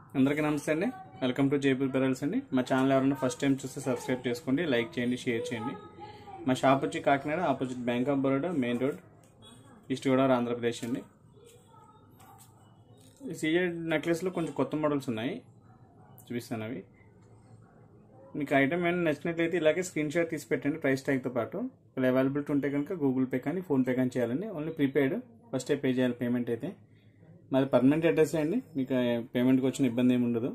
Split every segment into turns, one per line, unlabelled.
అందరికీ నమస్తే అండి వెల్కమ్ టు జైపూర్ పెరల్స్ అండి మా ఛానల్ ఎవరైనా ఫస్ట్ టైం చూస్తే సబ్స్క్రైబ్ చేసుకోండి లైక్ చేయండి షేర్ చేయండి మా షాప్ వచ్చి Kakinada opposite bank of Baroda main road east Godavari Andhra Pradesh అండి ఈ సీజెడ్ నెక్లెస్లో కొంచెం కొత్త మోడల్స్ ఉన్నాయి చూపిస్తాను అవి మీకు ఐటమ్ ఏమైనా నచ్చినట్లయితే ఇలాగే స్క్రీన్ షాట్ తీసి పెట్టండి ప్రైస్ ట్యాగ్తో పాటు ఇలా అవైలబిలిటీ ఉంటే కనుక గూగుల్ పే కానీ ఫోన్పే కానీ చేయాలండి ఓన్లీ ప్రీపెయిడ్ ఫస్టే పే చేయాలి పేమెంట్ అయితే మాది పర్మనెంట్ అడ్రస్ అండి మీకు పేమెంట్కి వచ్చిన ఇబ్బంది ఏమి ఉండదు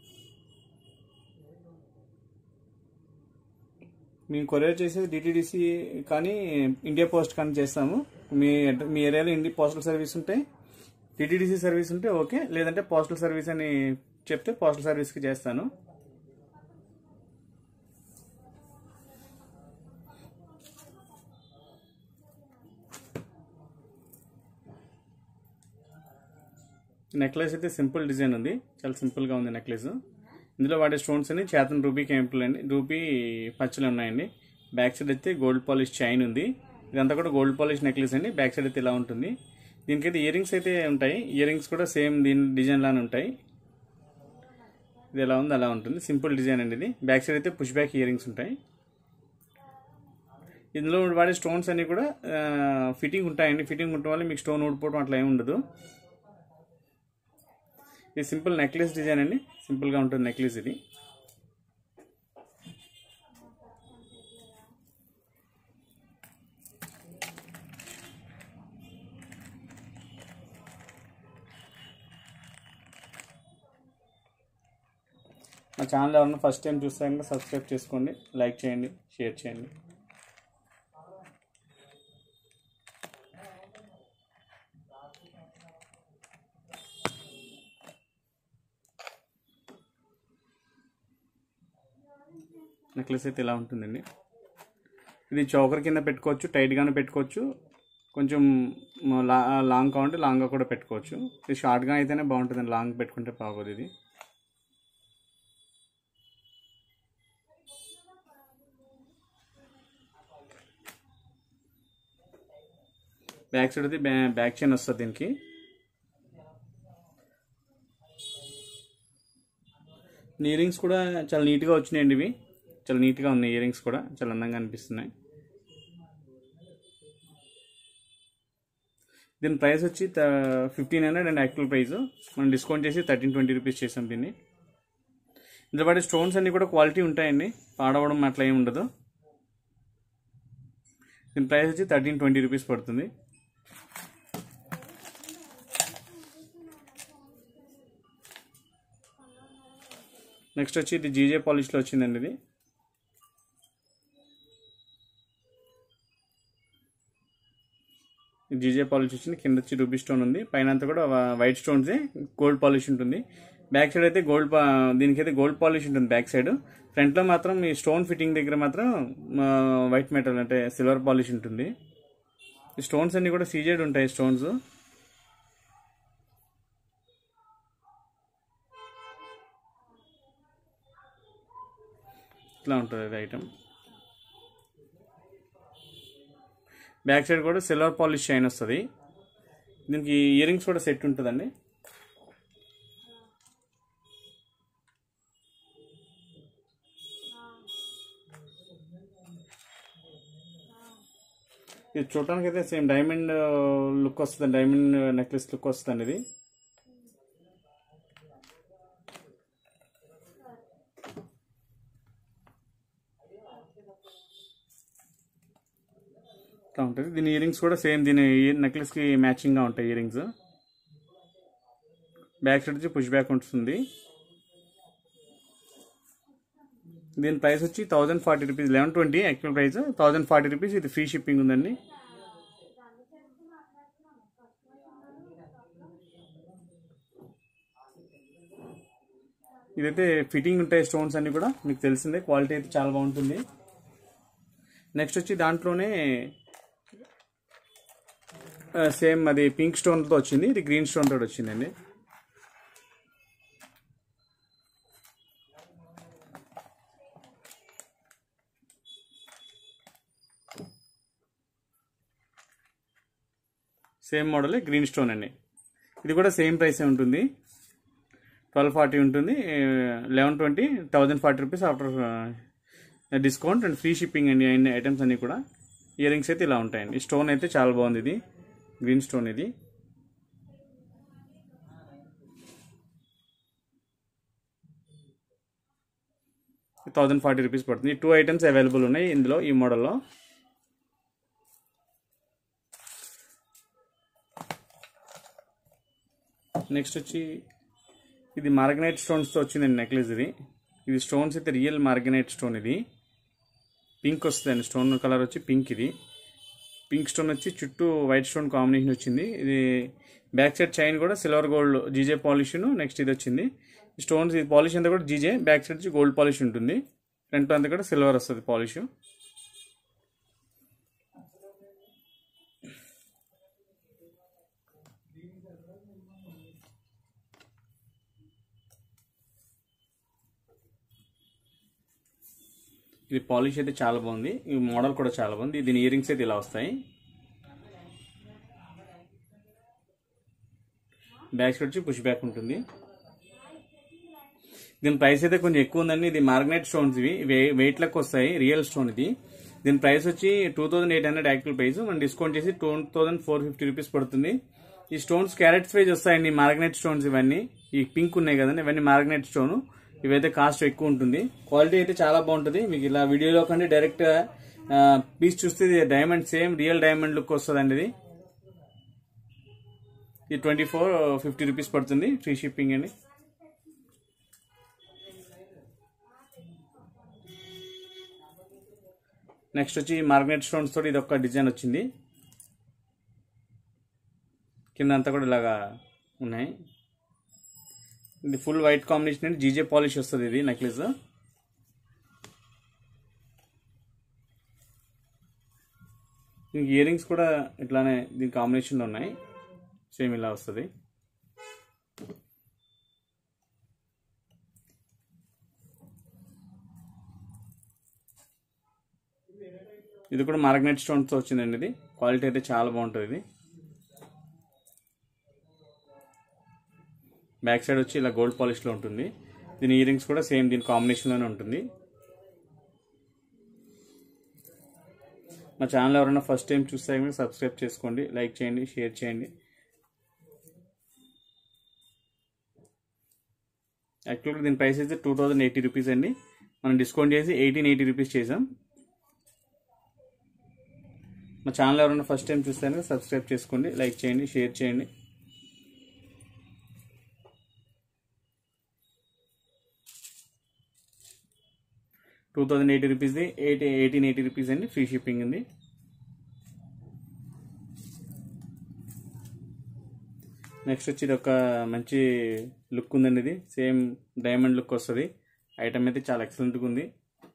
మేము కొరియర్ చేసేది డిటీడీసీ కానీ ఇండియా పోస్ట్ కానీ చేస్తాము మీ అడ్ర- మీ ఏరియాలో ఇండియా పోస్టల్ సర్వీస్ ఉంటే డిటీడీసీ సర్వీస్ ఉంటే ఓకే లేదంటే పోస్టల్ సర్వీస్ అని చెప్తే పోస్టల్ సర్వీస్కి చేస్తాను నెక్లెస్ అయితే సింపుల్ డిజైన్ ఉంది చాలా సింపుల్గా ఉంది నెక్లెస్ ఇందులో వాడే స్టోన్స్ అన్ని చేతన్ రూబీ కెంపుల్ అండి రూబీ పచ్చలు ఉన్నాయండి బ్యాక్ సైడ్ అయితే గోల్డ్ పాలిష్ చైన్ ఉంది ఇదంతా కూడా గోల్డ్ పాలిష్ నెక్లెస్ అండి బ్యాక్ సైడ్ అయితే ఇలా ఉంటుంది దీనికైతే ఇయర్ రింగ్స్ అయితే ఉంటాయి ఇయర్ రింగ్స్ కూడా సేమ్ దీని డిజైన్ లానే ఉంటాయి ఇది ఎలా ఉంది అలా ఉంటుంది సింపుల్ డిజైన్ అండి ఇది బ్యాక్ సైడ్ అయితే పుష్ బ్యాక్ ఇయర్ రింగ్స్ ఉంటాయి ఇందులో వాడే స్టోన్స్ అన్ని కూడా ఫిట్టింగ్ ఉంటాయండి ఫిట్టింగ్ ఉండటం వల్ల మీకు స్టోన్ ఊడిపోవడం అట్లా ఏమి ఉండదు ఇది సింపుల్ నెక్లెస్ డిజైన్ అండి సింపుల్గా ఉంటుంది నెక్లెస్ ఇది మా ఛానల్ ఎవరైనా ఫస్ట్ టైం చూస్తే కనుక సబ్స్క్రైబ్ చేసుకోండి లైక్ చేయండి షేర్ చేయండి నెక్లెస్ అయితే ఇలా ఉంటుందండి ఇది చౌకర్ కింద పెట్టుకోవచ్చు టైట్గానే పెట్టుకోవచ్చు కొంచెం లా లాంగ్ కావాలంటే లాంగ్గా కూడా పెట్టుకోవచ్చు ఇది షార్ట్గా అయితేనే బాగుంటుందండి లాంగ్ పెట్టుకుంటే బాగోదు ఇది బ్యాక్ సైడ్ అయితే బ్యా- బ్యాక్ చైన్ వస్తుంది దీనికి ఇయర్ రింగ్స్ కూడా చాలా నీట్గా వచ్చినాయండి ఇవి చాలా నీట్గా ఉన్నాయి ఇయర్ రింగ్స్ కూడా చాలా అందంగా అనిపిస్తున్నాయి దీని ప్రైస్ వచ్చి fifteen hundred and actual price మనం డిస్కౌంట్ చేసి థర్టీన్ ట్వంటీ రూపీస్ చేసాం దీన్ని ఇందులో పడే స్టోన్స్ అన్ని కూడా క్వాలిటీ ఉంటాయండి పాడవడం అట్లా ఏమి ఉండదు దీని ప్రైస్ వచ్చి థర్టీన్ ట్వంటీ రూపీస్ పడుతుంది నెక్స్ట్ వచ్చి ఇది జీజే పాలిష్లో వచ్చిందండి ఇది జీజే పాలిష్ వచ్చింది కింద వచ్చి రూబీ స్టోన్ ఉంది పైన అంతా కూడా వా- వైట్ స్టోన్సే గోల్డ్ పాలిష్ ఉంటుంది బ్యాక్ సైడ్ అయితే గోల్డ్ పా- దీనికైతే గోల్డ్ పాలిష్ ఉంటుంది బ్యాక్ సైడ్ ఫ్రంట్లో మాత్రం ఈ స్టోన్ ఫిట్టింగ్ దగ్గర మాత్రం ఆ, వైట్ మెటల్ అంటే సిల్వర్ పాలిష్ ఉంటుంది ఈ స్టోన్స్ అన్ని కూడా సీజెడ్ ఉంటాయి స్టోన్స్ ఇట్లా ఉంటుంది అది ఐటమ్ బ్యాక్ సైడ్ కూడా సిల్వర్ పాలిష్ షైన్ వస్తుంది దీనికి ఇయర్ రింగ్స్ కూడా సెట్ ఉంటుందండి ఇది చూడటానికి అయితే సేమ్ డైమండ్ లుక్ వస్తుంది డైమండ్ నెక్లెస్ లుక్ వస్తుందండి ఇది ఇట్లా ఉంటుంది దీని ఇయర్ రింగ్స్ కూడా సేమ్ దీని నెక్లెస్కి మ్యాచింగ్గా ఉంటాయి ఇయర్ రింగ్స్ బ్యాక్ సైడ్ వచ్చి పుష్ బ్యాక్ ఉంటుంది దీని ప్రైస్ వచ్చి thousand forty rupees eleven twenty actual price thousand forty rupees ఇది ఫ్రీ షిప్పింగ్ ఉందండి ఇదైతే ఫిట్టింగ్ ఉంటాయి స్టోన్స్ అన్ని కూడా మీకు తెలిసిందే క్వాలిటీ అయితే చాలా బాగుంటుంది నెక్స్ట్ వచ్చి దాంట్లోనే సేమ్ అది పింక్ స్టోన్తో వచ్చింది ఇది గ్రీన్ స్టోన్ తోటి వచ్చిందండి సేమ్ మోడల్ గ్రీన్ స్టోన్ అండి ఇది కూడా సేమ్ ప్రైసే ఉంటుంది ట్వెల్వ్ ఫార్టీ ఉంటుంది eleven twenty thousand forty rupees after discount and free shipping అండి అన్ని ఐటమ్స్ అన్నీ కూడా ఇయర్ రింగ్స్ అయితే ఇలా ఉంటాయండి ఈ స్టోన్ అయితే చాలా బాగుంది ఇది గ్రీన్ స్టోన్ ఇది థౌజండ్ ఫార్టీ రూపీస్ పడుతుంది టూ ఐటమ్స్ అవైలబుల్ ఉన్నాయి ఇందులో ఈ మోడల్లో నెక్స్ట్ వచ్చి ఇది మార్గనైట్ స్టోన్స్తో వచ్చిందండి నెక్లెస్ ఇది ఇది స్టోన్స్ అయితే రియల్ మార్గనైట్ స్టోన్ ఇది పింక్ వస్తుందండి స్టోన్ కలర్ వచ్చి పింక్ ఇది పింక్ స్టోన్ వచ్చి చుట్టూ వైట్ స్టోన్ కాంబినేషన్ వచ్చింది ఇది బ్యాక్ సైడ్ చైన్ కూడా silver gold GJ polish next ఇది వచ్చింది స్టోన్స్ ఇది పాలిష్ అంతా కూడా జీజే బ్యాక్ సైడ్ వచ్చి గోల్డ్ పాలిష్ ఉంటుంది ఫ్రంట్ అంతా కూడా సిల్వర్ వస్తుంది పాలిష్ ఇది పాలిష్ అయితే చాలా బాగుంది ఈ మోడల్ కూడా చాలా బాగుంది దీని ఇయర్ రింగ్స్ అయితే ఇలా వస్తాయి బ్యాక్ సైడ్ వచ్చి పుష్ బ్యాక్ ఉంటుంది దీని ప్రైస్ అయితే కొంచెం ఎక్కువ ఉందండి ఇది మార్గనైట్ స్టోన్స్ ఇవి వెయిట్ లెక్క వస్తాయి రియల్ స్టోన్ ఇది దీని ప్రైస్ వచ్చి two thousand eight hundred actual price మనం డిస్కౌంట్ చేసి two thousand four fifty rupees పడుతుంది ఈ స్టోన్స్ క్యారెట్స్ వైజ్ వస్తాయండి మార్గనైట్ స్టోన్స్ ఇవన్నీ ఈ పింక్ ఉన్నాయి కదండి ఇవన్నీ మార్గనైట్ స్టోన్ ఇవైతే కాస్ట్ ఎక్కువ ఉంటుంది క్వాలిటీ అయితే చాలా బాగుంటుంది మీకు ఇలా వీడియోలో కంటే డైరెక్ట్ పీస్ చూస్తే ఇది diamond same real diamond look వస్తుందండి ఇది ఇది ట్వంటీ ఫోర్ ఫిఫ్టీ రూపీస్ పడుతుంది ఫ్రీ షిప్పింగ్ అండి నెక్స్ట్ వచ్చి మార్గనెట్ స్టోన్స్ తోటి ఇది ఒక డిజైన్ వచ్చింది కింద అంతా కూడా ఇలాగా ఉన్నాయి ఇది ఫుల్ వైట్ కాంబినేషన్ అండి జీజే పాలిష్ వస్తుంది ఇది నెక్లెస్ దీనికి ఇయర్ రింగ్స్ కూడా ఇట్లానే దీని కాంబినేషన్లో ఉన్నాయి సేమ్ ఇలా వస్తుంది ఇది కూడా మార్గనెట్ స్టోన్స్తో వచ్చిందండి ఇది క్వాలిటీ అయితే చాలా బాగుంటుంది ఇది బ్యాక్ సైడ్ వచ్చి ఇలా గోల్డ్ పాలిష్లో ఉంటుంది దీని ఇయర్ రింగ్స్ కూడా సేమ్ దీని కాంబినేషన్లోనే ఉంటుంది మా ఛానల్ ఎవరైనా ఫస్ట్ టైం చూస్తే కనుక సబ్స్క్రైబ్ చేసుకోండి లైక్ చేయండి షేర్ చేయండి యాక్చువల్గా దీని ప్రైస్ అయితే టూ థౌజండ్ ఎయిటీ రూపీస్ అండి మనం డిస్కౌంట్ చేసి ఎయిటీన్ ఎయిటీ రూపీస్ చేసాం మా ఛానల్ ఎవరైనా ఫస్ట్ టైం చూస్తే కనుక సబ్స్క్రైబ్ చేసుకోండి లైక్ చేయండి షేర్ చేయండి టూ థౌజండ్ ఎయిటీ రూపీస్ది ఎయిటీ ఎయిటీన్ ఎయిటీ రూపీస్ అండి ఫ్రీ షిప్పింగ్ ఉంది నెక్స్ట్ వచ్చి ఇది ఒక మంచి లుక్ ఉందండి ఇది సేమ్ డైమండ్ లుక్ వస్తుంది ఐటమ్ అయితే చాలా ఎక్సలెంట్గా ఉంది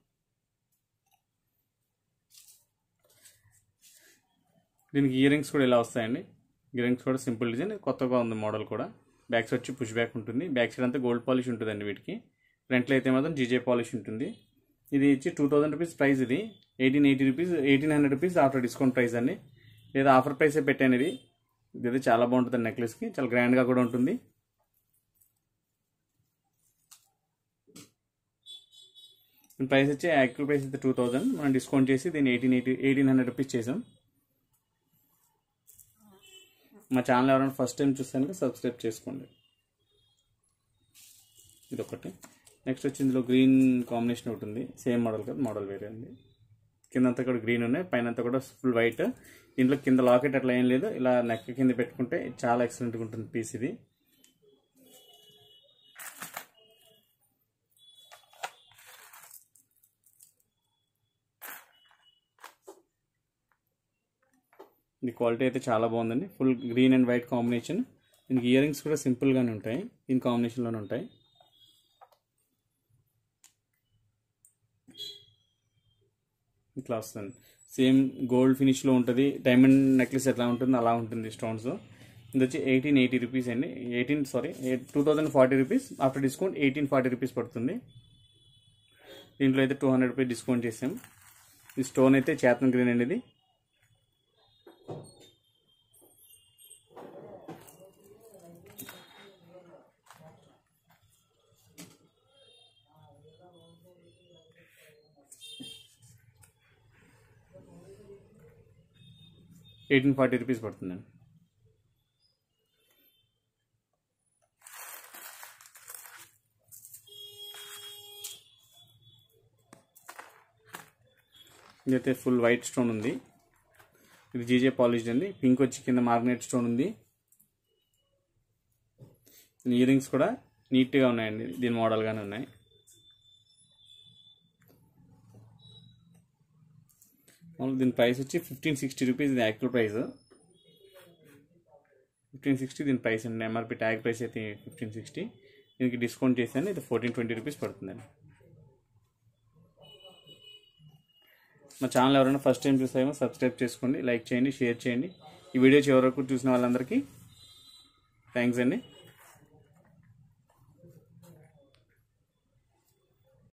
దీనికి ఇయర్ రింగ్స్ కూడా ఇలా వస్తాయండి ఇయర్ రింగ్స్ కూడా సింపుల్ డిజైన్ కొత్తగా ఉంది మోడల్ కూడా బ్యాక్ సైడ్ వచ్చి పుష్ బ్యాక్ ఉంటుంది బ్యాక్ సైడ్ అంతా గోల్డ్ పాలిష్ ఉంటుందండి వీటికి ఫ్రంట్లో అయితే మాత్రం జీజే పాలిష్ ఉంటుంది ఇది ఇచ్చి టూ థౌసండ్ రూపీస్ ప్రైస్ ఇది eighteen eighty rupees eighteen hundred rupees after discount price అండి లేదా ఆఫర్ ప్రైసే పెట్టాను ఇది ఇది చాలా బాగుంటుంది నెక్లెస్కి చాలా గ్రాండ్గా కూడా ఉంటుంది ప్రైస్ వచ్చి యాక్చువల్ ప్రైస్ అయితే టూ థౌజండ్ మనం డిస్కౌంట్ చేసి దీన్ని eighteen eighty eighteen hundred rupees చేసాం మా ఛానల్ ఎవరైనా ఫస్ట్ టైం చూస్తే సబ్స్క్రైబ్ చేసుకోండి ఇది ఒకటి నెక్స్ట్ వచ్చి ఇందులో గ్రీన్ కాంబినేషన్ ఒకటి ఉంది సేమ్ మోడల్ కదా మోడల్ వేరే ఉంది కింద అంతా కూడా గ్రీన్ ఉన్నాయి పైన అంతా కూడా ఫుల్ వైట్ దీంట్లో కింద లాకెట్ అట్లా ఏం లేదు ఇలా నెక్ కింద పెట్టుకుంటే చాలా ఎక్సలెంట్గా ఉంటుంది పీస్ ఇది ఇది క్వాలిటీ అయితే చాలా బాగుందండి full green and white combination దీనికి ఇయర్ రింగ్స్ కూడా సింపుల్గానే ఉంటాయి దీని కాంబినేషన్లోనే ఉంటాయి ఇట్లా వస్తుంది సేమ్ గోల్డ్ ఫినిష్లో ఉంటుంది డైమండ్ నెక్లెస్ ఎట్లా ఉంటుందో అలా ఉంటుంది స్టోన్స్ ఇది వచ్చి ఎయిటీన్ ఎయిటీ రూపీస్ అండి eighteen sorry two thousand forty rupees after discount eighteen forty rupees పడుతుంది దీంట్లో అయితే టూ హండ్రెడ్ రూపీస్ డిస్కౌంట్ చేసాం ఈ స్టోన్ అయితే చేతన్ గ్రీన్ అండి ఇది ఎయిటీన్ ఫార్టీ రూపీస్ పడుతుందండి ఇదైతే ఫుల్ వైట్ స్టోన్ ఉంది ఇది జీజే పాలిష్డ్ అండి పింక్ వచ్చి కింద మార్గనెట్ స్టోన్ ఉంది ఇయర్ రింగ్స్ కూడా నీట్గా ఉన్నాయండి దీని మోడల్గానే ఉన్నాయి మామూలు దీని ప్రైస్ వచ్చి ఫిఫ్టీన్ సిక్స్టీ రూపీస్ ఇది యాక్చువల్ ప్రైస్ ఫిఫ్టీన్ సిక్స్టీ దీని ప్రైస్ అండి ఎంఆర్పి ట్యాగ్ ప్రైస్ అయితే ఫిఫ్టీన్ సిక్స్టీ దీనికి డిస్కౌంట్ చేశాను ఇది ఫోర్టీన్ ట్వంటీ రూపీస్ పడుతుందండి మా ఛానల్ ఎవరైనా ఫస్ట్ టైం చూస్తామో సబ్స్క్రైబ్ చేసుకోండి లైక్ చేయండి షేర్ చేయండి ఈ వీడియో చివరి వరకు చూసిన వాళ్ళందరికీ థ్యాంక్స్ అండి